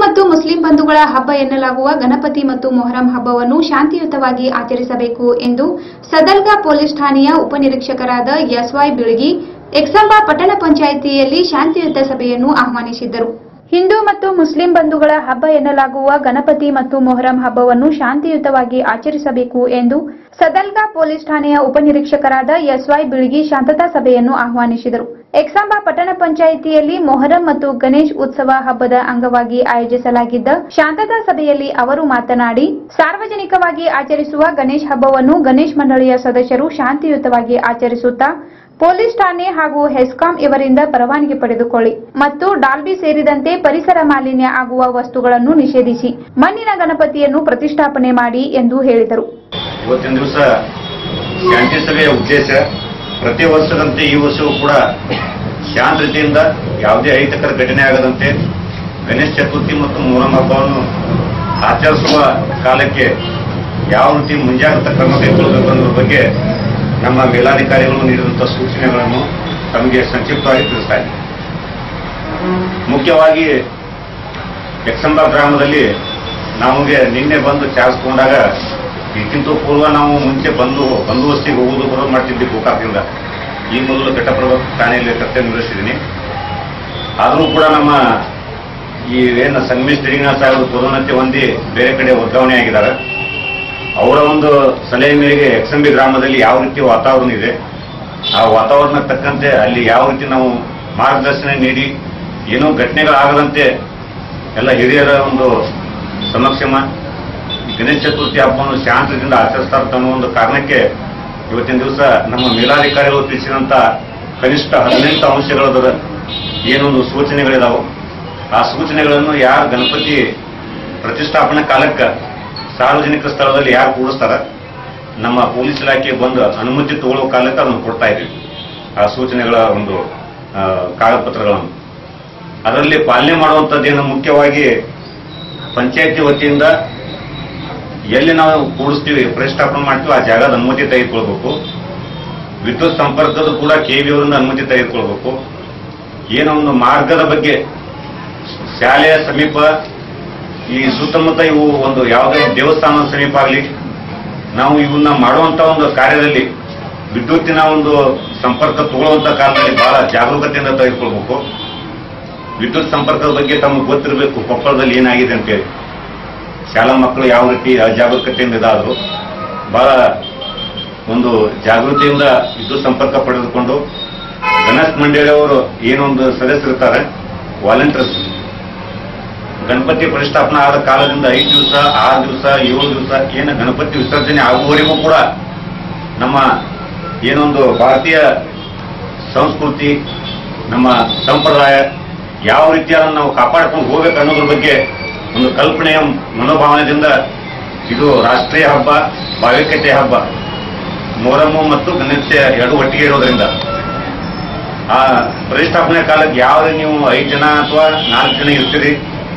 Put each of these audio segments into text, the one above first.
ಮತ್ತು ಮುಸ್ಲಿಂ ಬಂಧುಗಳ ಹಬ್ಬ ಎನ್ನಲಾಗುವ ಗಣಪತಿ ಮತ್ತು ಮೊಹರಂ ಹಬ್ಬವನ್ನು ಶಾಂತಿಯುತವಾಗಿ ಆಚರಿಸಬೇಕು ಎಂದು ಸದಲ್ಗಾ ಪೊಲೀಸ್ ಠಾಣೆಯ ಉಪನಿರೀಕ್ಷಕರಾದ ಎಸ್ವೈ ಬಿಳಗಿ ಎಕ್ಸಂಬ ಪಟ್ಟಣ ಪಂಚಾಯಿತಿಯಲ್ಲಿ ಶಾಂತಿಯುತ ಸಭೆಯನ್ನು ಆಹ್ವಾನಿಸಿದ್ದರು ಹಿಂದೂ ಮತ್ತು ಮುಸ್ಲಿಂ ಬಂಧುಗಳ ಹಬ್ಬ ಎನ್ನಲಾಗುವ ಗಣಪತಿ ಮತ್ತು ಮೊಹರಂ ಹಬ್ಬವನ್ನು ಶಾಂತಿಯುತವಾಗಿ ಆಚರಿಸಬೇಕು ಎಂದು ಸದಲ್ಗಾ ಪೊಲೀಸ್ ಠಾಣೆಯ ಉಪನಿರೀಕ್ಷಕರಾದ ಎಸ್ವೈ ಬಿಳ್ಗಿ ಶಾಂತತಾ ಸಭೆಯನ್ನು ಆಹ್ವಾನಿಸಿದರು ಎಕ್ಸಾಂಬ ಪಟ್ಟಣ ಪಂಚಾಯಿತಿಯಲ್ಲಿ ಮೊಹರಂ ಮತ್ತು ಗಣೇಶ್ ಉತ್ಸವ ಹಬ್ಬದ ಅಂಗವಾಗಿ ಆಯೋಜಿಸಲಾಗಿದ್ದ ಶಾಂತತಾ ಸಭೆಯಲ್ಲಿ ಅವರು ಮಾತನಾಡಿ ಸಾರ್ವಜನಿಕವಾಗಿ ಆಚರಿಸುವ ಗಣೇಶ್ ಹಬ್ಬವನ್ನು ಗಣೇಶ್ ಮಂಡಳಿಯ ಸದಸ್ಯರು ಶಾಂತಿಯುತವಾಗಿ ಆಚರಿಸುತ್ತಾ ಪೊಲೀಸ್ ಠಾಣೆ ಹಾಗೂ ಹೆಸ್ಕಾಂ ಇವರಿಂದ ಪರವಾನಗಿ ಪಡೆದುಕೊಳ್ಳಿ ಮತ್ತು ಡಾಲ್ಬಿ ಸೇರಿದಂತೆ ಪರಿಸರ ಮಾಲಿನ್ಯ ಆಗುವ ವಸ್ತುಗಳನ್ನು ನಿಷೇಧಿಸಿ ಮಣ್ಣಿನ ಗಣಪತಿಯನ್ನು ಪ್ರತಿಷ್ಠಾಪನೆ ಮಾಡಿ ಎಂದು ಹೇಳಿದರು ಇವತ್ತಿನ ದಿವಸ ಶಾಂತಿ ಸಭೆಯ ಉದ್ದೇಶ ಪ್ರತಿ ವರ್ಷದಂತೆ ಈ ವರ್ಷವೂ ಕೂಡ ಶಾಂತ ರೀತಿಯಿಂದ ಯಾವುದೇ ಅಹಿತಕರ ಘಟನೆ ಆಗದಂತೆ ಗಣೇಶ ಚತುರ್ಥಿ ಮತ್ತು ಮೊಹರಂ ಹಬ್ಬವನ್ನು ಆಚರಿಸುವ ಕಾಲಕ್ಕೆ ಯಾವ ರೀತಿ ಮುಂಜಾಗ್ರತಾ ಕ್ರಮ ಕೈಗೊಳ್ಳಬೇಕು ಅನ್ನೋದ್ರ ಬಗ್ಗೆ ನಮ್ಮ ಮೇಲಾಧಿಕಾರಿಗಳು ನೀಡಿದಂಥ ಸೂಚನೆಗಳನ್ನು ತಮಗೆ ಸಂಕ್ಷಿಪ್ತವಾಗಿ ತಿಳಿಸ್ತಾ ಇದ್ದೀನಿ ಮುಖ್ಯವಾಗಿ ಯಕ್ಷಂಬ ಗ್ರಾಮದಲ್ಲಿ ನಮಗೆ ನಿನ್ನೆ ಬಂದು ಚಾರ್ಜ್ ತಗೊಂಡಾಗ ಇದಕ್ಕಿಂತ ಪೂರ್ವ ನಾವು ಮುಂಚೆ ಬಂದು ಬಂದೋಬಸ್ತಿಗೆ ಹೋಗುವುದು ಬರೋದು ಮಾಡ್ತಿದ್ವಿ ಗೋಕಾಕದಿಂದ ಈ ಮೊದಲು ಘಟ್ಟಪ್ರಭಾ ಠಾಣೆಯಲ್ಲಿ ಕರ್ತವ್ಯ ನಿರ್ವಹಿಸಿದ್ದೀನಿ ಆದರೂ ಕೂಡ ನಮ್ಮ ಈ ಏನು ಸಂಗಮೇಶ್ ಶ್ರೀನಿವಾಸ ಅವರು ಪದೋನ್ನತಿ ಹೊಂದಿ ಬೇರೆ ಕಡೆ ವರ್ಗಾವಣೆ ಆಗಿದ್ದಾರೆ ಅವರ ಒಂದು ಸಲಹೆ ಮೇರೆಗೆ ಎಕ್ಸಂಬಿ ಗ್ರಾಮದಲ್ಲಿ ಯಾವ ರೀತಿ ವಾತಾವರಣ ಇದೆ ಆ ವಾತಾವರಣ ತಕ್ಕಂತೆ ಅಲ್ಲಿ ಯಾವ ರೀತಿ ನಾವು ಮಾರ್ಗದರ್ಶನ ನೀಡಿ ಏನೋ ಘಟನೆಗಳಾಗದಂತೆ ಎಲ್ಲ ಹಿರಿಯರ ಒಂದು ಸಮಕ್ಷಮ ಈ ಗಣೇಶ ಚತುರ್ಥಿ ಹಬ್ಬವನ್ನು ಶಾಂತದಿಂದ ಆಚರಿಸ್ತಾರೆ ಅನ್ನೋ ಒಂದು ಕಾರಣಕ್ಕೆ ಇವತ್ತಿನ ದಿವಸ ನಮ್ಮ ಮೇಲಾಧಿಕಾರಿಗಳು ತಿಳಿಸಿದಂತ ಕನಿಷ್ಠ ಹದಿನೆಂಟು ಅಂಶಗಳದ ಏನೊಂದು ಸೂಚನೆಗಳಿದಾವೆ ಆ ಸೂಚನೆಗಳನ್ನು ಯಾರು ಗಣಪತಿ ಪ್ರತಿಷ್ಠಾಪನೆ ಕಾಲಕ್ಕೆ ಸಾರ್ವಜನಿಕ ಸ್ಥಳದಲ್ಲಿ ಯಾರು ಕೂಡಿಸ್ತಾರ ನಮ್ಮ ಪೊಲೀಸ್ ಇಲಾಖೆ ಬಂದು ಅನುಮತಿ ತಗೊಳ್ಳೋ ಕಾಲಕ್ಕೆ ಅದನ್ನು ಕೊಡ್ತಾ ಇದ್ದೀವಿ ಆ ಸೂಚನೆಗಳ ಒಂದು ಆ, ಕಾಗದಪತ್ರಗಳನ್ನು ಅದರಲ್ಲಿ ಪಾಲನೆ ಮಾಡುವಂಥದ್ದೇನು ಮುಖ್ಯವಾಗಿ ಪಂಚಾಯತಿ ವತಿಯಿಂದ ಎಲ್ಲಿ ನಾವು ಕೂಡಿಸ್ತೀವಿ ಪ್ರತಿಷ್ಠಾಪನೆ ಮಾಡ್ತೀವಿ ಆ ಜಾಗದ ಅನುಮತಿ ತೆಗೆದುಕೊಳ್ಬೇಕು ವಿದ್ಯುತ್ ಸಂಪರ್ಕದ ಕೂಡ ಕೆವಿ ಅವರಿಂದ ಅನುಮತಿ ತೆಗೆದುಕೊಳ್ಬೇಕು ಏನೋ ಒಂದು ಮಾರ್ಗದ ಬಗ್ಗೆ ಶಾಲೆಯ ಸಮೀಪ ಈ ಸುತ್ತಮುತ್ತ ಇವು ಒಂದು ಯಾವುದೇ ದೇವಸ್ಥಾನದ ಸಮೀಪ ಆಗಲಿ ನಾವು ಇವನ್ನ ಮಾಡುವಂತ ಒಂದು ಕಾರ್ಯದಲ್ಲಿ ವಿದ್ಯುತ್ತಿನ ಒಂದು ಸಂಪರ್ಕ ತಗೊಳ್ಳುವಂತ ಕಾಲದಲ್ಲಿ ಬಹಳ ಜಾಗರೂಕತೆಯಿಂದ ತೆಗೆದುಕೊಳ್ಬೇಕು ವಿದ್ಯುತ್ ಸಂಪರ್ಕದ ಬಗ್ಗೆ ತಮಗೆ ಗೊತ್ತಿರಬೇಕು ಕೊಪ್ಪಳದಲ್ಲಿ ಏನಾಗಿದೆ ಅಂತೇಳಿ ಶಾಲಾ ಮಕ್ಕಳು ಯಾವ ರೀತಿ ಅಜಾಗರೂಕತೆಯಿಂದ ಇದಾದ್ರು ಬಹಳ ಒಂದು ಜಾಗೃತಿಯಿಂದ ವಿದ್ಯುತ್ ಸಂಪರ್ಕ ಪಡೆದುಕೊಂಡು ಗಣೇಶ್ ಮಂಡಳಿಯವರು ಏನೊಂದು ಸದಸ್ಯರಿರ್ತಾರೆ ವಾಲಂಟಿಯರ್ಸ್ ಗಣಪತಿ ಪ್ರತಿಷ್ಠಾಪನಾ ಆದ ಕಾಲದಿಂದ ಐದು ದಿವಸ ಆರು ದಿವಸ ಏಳು ದಿವಸ ಏನು ಗಣಪತಿ ವಿಸರ್ಜನೆ ಆಗುವವರೆಗೂ ಕೂಡ ನಮ್ಮ ಏನೊಂದು ಭಾರತೀಯ ಸಂಸ್ಕೃತಿ ನಮ್ಮ ಸಂಪ್ರದಾಯ ಯಾವ ರೀತಿಯಾದ ನಾವು ಕಾಪಾಡ್ಕೊಂಡು ಹೋಗ್ಬೇಕು ಅನ್ನೋದ್ರ ಬಗ್ಗೆ ಒಂದು ಕಲ್ಪನೆಯ ಮನೋಭಾವನೆಯಿಂದ ಇದು ರಾಷ್ಟ್ರೀಯ ಹಬ್ಬ ಭಾವಿಕತೆ ಹಬ್ಬ ಮೊಹರಮ್ಮು ಮತ್ತು ಗಣೇಶ ಎರಡು ಒಟ್ಟಿಗೆ ಇರೋದ್ರಿಂದ ಆ ಪ್ರತಿಷ್ಠಾಪನೆ ಕಾಲಕ್ಕೆ ಯಾವ ನೀವು ಐದು ಜನ ಅಥವಾ ನಾಲ್ಕು ಜನ ಇರ್ತೀರಿ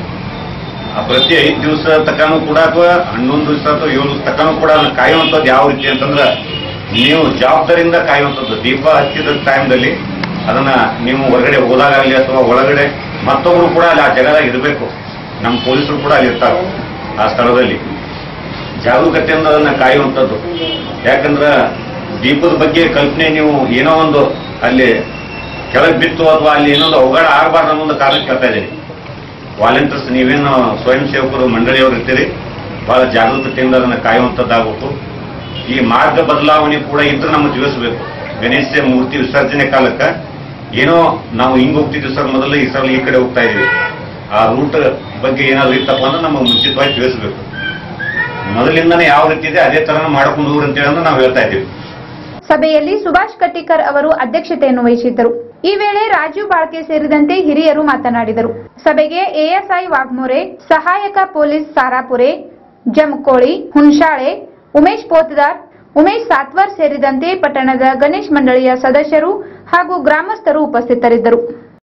ಆ ಪ್ರತಿ ಐದು ದಿವಸ ತಕನೂ ಕೂಡ ಅಥವಾ ಹನ್ನೊಂದು ದಿವಸ ಅಥವಾ ಏಳು ದಿವಸ ತಕನೂ ಕೂಡ ಅದನ್ನ ಕಾಯುವಂಥದ್ದು ಯಾವ ರೀತಿ ಅಂತಂದ್ರೆ ನೀವು ಜವಾಬ್ದಾರಿಯಿಂದ ಕಾಯುವಂಥದ್ದು ದೀಪ ಹಚ್ಚಿದ ಟೈಮ್ದಲ್ಲಿ ಅದನ್ನ ನೀವು ಹೊರಗಡೆ ಹೋದಾಗಲಿ ಅಥವಾ ಒಳಗಡೆ ಮತ್ತೊಬ್ರು ಕೂಡ ಅಲ್ಲಿ ಆ ಜಾಗದಾಗ ಇರಬೇಕು ನಮ್ಮ ಪೊಲೀಸರು ಕೂಡ ಅಲ್ಲಿ ಇರ್ತಾರೆ ಆ ಸ್ಥಳದಲ್ಲಿ ಜಾಗರೂಕತೆಯಿಂದ ಅದನ್ನ ಕಾಯುವಂಥದ್ದು ಯಾಕಂದ್ರ ದೀಪದ ಬಗ್ಗೆ ಕಲ್ಪನೆ ನೀವು ಏನೋ ಒಂದು ಅಲ್ಲಿ ಕೆಳಗೆ ಬಿತ್ತು ಅಥವಾ ಅಲ್ಲಿ ಏನೊಂದು ಅವಘಡ ಆಗಬಾರ್ದು ಅನ್ನೋ ಒಂದು ಕಾರಣ ಕೇಳ್ತಾ ಇದ್ದೀನಿ ವಾಲಂಟಿಯರ್ಸ್ ನೀವೇನು ಸ್ವಯಂ ಸೇವಕರು ಮಂಡಳಿಯವರು ಇರ್ತೀರಿ ಬಹಳ ಜಾಗರೂಕತೆಯಿಂದ ಅದನ್ನ ಕಾಯುವಂಥದ್ದಾಗಬೇಕು ಈ ಮಾರ್ಗ ಬದಲಾವಣೆ ಕೂಡ ಇದ್ರೆ ನಮ್ಮ ತಿಳಿಸಬೇಕು ಗಣೇಶ ಮೂರ್ತಿ ವಿಸರ್ಜನೆ ಕಾಲಕ್ಕೆ ಏನೋ ನಾವು ಹಿಂಗ್ ಹೋಗ್ತಿದ್ವಿ ಸರ್ ಮೊದಲು ಈ ಸಲ ಈ ಕಡೆ ಹೋಗ್ತಾ ಇದೀವಿ ಆ ರೂಟ್ ಬಗ್ಗೆ ಏನಾದ್ರು ಇತ್ತಪ್ಪ ಅಂದ್ರೆ ನಮಗೆ ಮುಂಚಿತವಾಗಿ ತಿಳಿಸಬೇಕು ಮೊದಲಿಂದನೇ ಯಾವ ರೀತಿ ಇದೆ ಅದೇ ತರ ಮಾಡ್ಕೊಂಡು ಹೋಗ್ರಿ ಅಂತ ಹೇಳಿ ನಾವು ಹೇಳ್ತಾ ಇದ್ದೀವಿ ಸಭೆಯಲ್ಲಿ ಸುಭಾಷ್ ಕಟ್ಟಿಕರ್ ಅವರು ಅಧ್ಯಕ್ಷತೆಯನ್ನು ವಹಿಸಿದ್ದರು ಈ ವೇಳೆ ರಾಜು ಬಾಳ್ಕೆ ಸೇರಿದಂತೆ ಹಿರಿಯರು ಮಾತನಾಡಿದರು ಸಭೆಗೆ ಎಎಸ್ಐ ವಾಗ್ಮೋರೆ ಸಹಾಯಕ ಪೊಲೀಸ್ ಸಾರಾಪುರೆ ಜಮಕೋಳಿ ಹುಣಸಾಳೆ ಉಮೇಶ್ ಪೋತದಾರ್ ಉಮೇಶ್ ಸಾತ್ವರ್ ಸೇರಿದಂತೆ ಪಟ್ಟಣದ ಗಣೇಶ್ ಮಂಡಳಿಯ ಸದಸ್ಯರು ಹಾಗೂ ಗ್ರಾಮಸ್ಥರು ಉಪಸ್ಥಿತರಿದ್ದರು